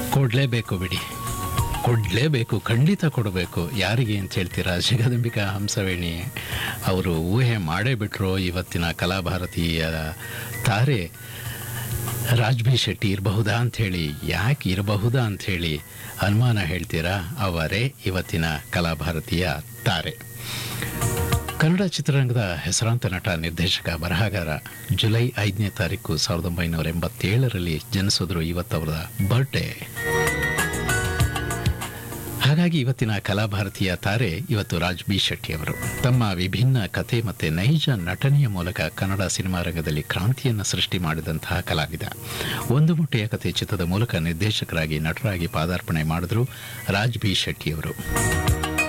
ಕೊಡಲೇಬೇಕು ಬಿಡಿ ಕೊಡಲೇಬೇಕು ಖಂಡಿತ ಕೊಡಬೇಕು ಯಾರಿಗೆ ಅಂತ ಹೇಳ್ತೀರಾ ಜಗದಂಬಿಕಾ ಹಂಸವೇಣಿ ಅವರು ಊಹೆ ಮಾಡೇ ಬಿಟ್ರು ಇವತ್ತಿನ ಕಲಾಭಾರತೀಯ ತಾರೆ ರಾಜ್ ಬಿ ಶೆಟ್ಟಿ ಇರಬಹುದಾ ಅಂಥೇಳಿ ಯಾಕೆ ಇರಬಹುದಾ ಅಂಥೇಳಿ ಅನುಮಾನ ಹೇಳ್ತೀರಾ ಅವರೇ ಇವತ್ತಿನ ಕಲಾಭಾರತೀಯ ತಾರೆ ಕನ್ನಡ ಚಿತ್ರರಂಗದ ಹೆಸರಾಂತ ನಟ ನಿರ್ದೇಶಕ ಬರಹಗಾರ ಜುಲೈ ಐದನೇ ತಾರೀಕು ಸಾವಿರದ ಒಂಬೈನೂರ ಎಂಬತ್ತೇಳರಲ್ಲಿ ಜನಿಸಿದ್ರು ಇವತ್ತವರ ಬರ್ಡೇ ಹಾಗಾಗಿ ಇವತ್ತಿನ ಕಲಾಭಾರತೀಯ ತಾರೆ ಇವತ್ತು ರಾಜ್ ಬಿ ಶೆಟ್ಟಿ ಅವರು ತಮ್ಮ ವಿಭಿನ್ನ ಕತೆ ಮತ್ತೆ ನೈಜ ನಟನೆಯ ಮೂಲಕ ಕನ್ನಡ ಸಿನಿಮಾ ರಂಗದಲ್ಲಿ ಕ್ರಾಂತಿಯನ್ನು ಸೃಷ್ಟಿ ಮಾಡಿದಂತಹ ಕಲಾವಿದ ಒಂದು ಮುಟ್ಟೆಯ ಕತೆ ಚಿತ್ರದ ಮೂಲಕ ನಿರ್ದೇಶಕರಾಗಿ ನಟರಾಗಿ ಪಾದಾರ್ಪಣೆ ಮಾಡಿದ್ರು ರಾಜ್ ಬಿ ಶೆಟ್ಟಿ ಅವರು